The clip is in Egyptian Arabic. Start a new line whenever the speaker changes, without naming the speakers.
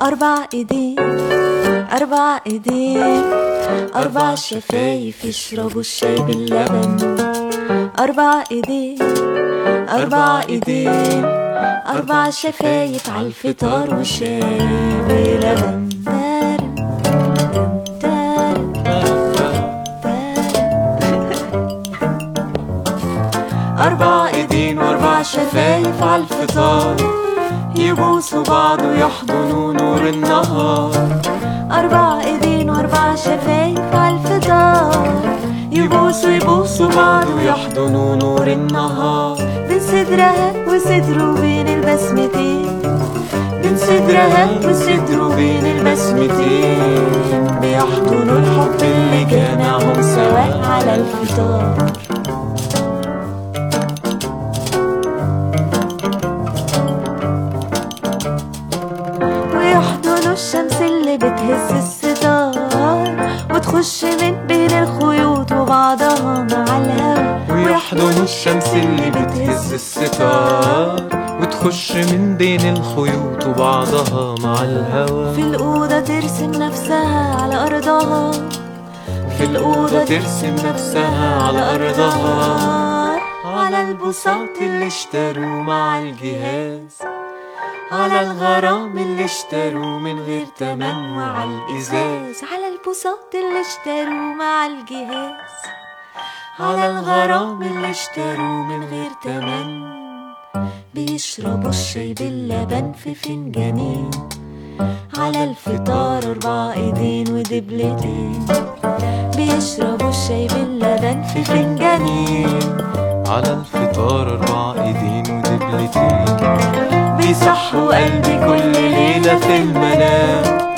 أربع إيدين أربع إيدين أربع شفايف يشربوا الشاي باللبن أربع إيدين أربع إيدين أربع شفايف عالفطار والشاي بلبن تارن، تارن، تارن. أربع إيدين وأربع شفايف عالفطار يبوسوا بعض ويحضنوا نور النهار أربع إيدين وأربع شفايف عالفطار يبوسوا يبوسوا بعض ويحضنوا نور النهار بين صدرها وصدره بين البسمتين بين صدرها وصدره بين البسمتين بيحضنوا الحب اللي جمعهم سوا على الفطار ويحضنوا الشمس اللي بتهز الستار وتخش من بين الخيوط وبعضها مع الهوا
ويحضنوا الشمس اللي بتهز الستار وتخش من بين الخيوط وبعضها مع الهوا
في الأوضة ترسم نفسها على أرضها
في الأوضة ترسم نفسها على أرضها على البساط اللي اشتروه مع الجهاز على الغرام اللي اشتروه من غير تمن وعلى الإزاز
على البساط اللي اشتروه مع الجهاز
على الغرام اللي اشتروه من غير تمن
بيشربوا الشاي باللبن في فنجانين على الفطار أربع إيدين ودبلتين بيشربوا الشاي باللبن في فنجانين
على الفطار أربع إيدين ودبلتين
بيصحوا قلبي كل ليلة في المنام